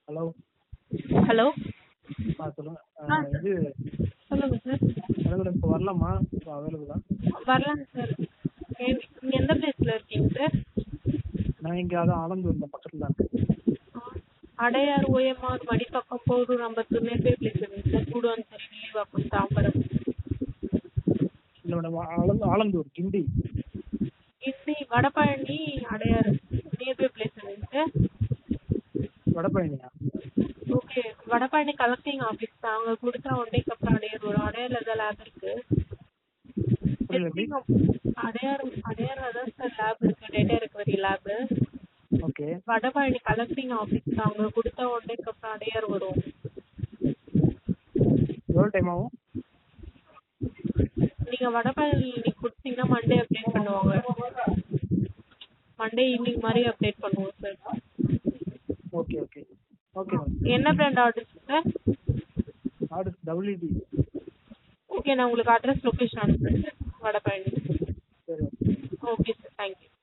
Hello hello ஆ சொல்லுங்கள் ஆ. இது சொல்லுங்க சார் மேடம் இப்போ வரலாமா இப்போ அவைலபிளா வரலாங்க சார் நீங்கள் எந்த பிளேஸில் இருக்கீங்க சார் நான் இங்கே அதான் ஆலந்தூர் இந்த பக்கத்தில் தான் Adyar OMR Madipakkam Porur Ambattur nearby place இருக்குங்க சார் கூடுவாஞ்சேரி வில்லிவாக்கம் தாம்பரம் இல்லை மேடம் ஆலந்து ஆலந்தூர் கிண்டி கிண்டி வடபழனி அடையார் நியர்பை பிளேஸ் இருக்குங்க சார் வடபழனியா ஓகே வடபழனி கலெக்டிங் ஆஃபீஸ் தான் அங்கே கொடுத்தா ஒன் டேக்கு அப்புறம் அடையார் வரும் அடையாரில் தான் லேப் இருக்கு புரியல எப்படி அடையார் அடையாரில் தான் சார் லேப் இருக்கு data recovery lab okay Vadapalani collecting office தான் அங்கே கொடுத்தா ஒன் டேக்கு அப்புறம் அடையார் வரும் எவ்வளோ டைம் ஆகும் நீங்கள் வடபழனி இன்னைக்கு கொடுத்தீங்கன்னா மண்டே அப்டேட் பண்ணுவாங்க மண்டே ஈவினிங் மாதிரி அப்டேட் பண்ணுவோம் sir okay okay okay ma'am என்ன brand order sir order WD okay நான் உங்களுக்கு அட்ரஸ் லொக்கேஷன் அனுப்புகிறேன் சார் வடபழனி சரி ஓகே ஓகே சார் தேங்க்யூ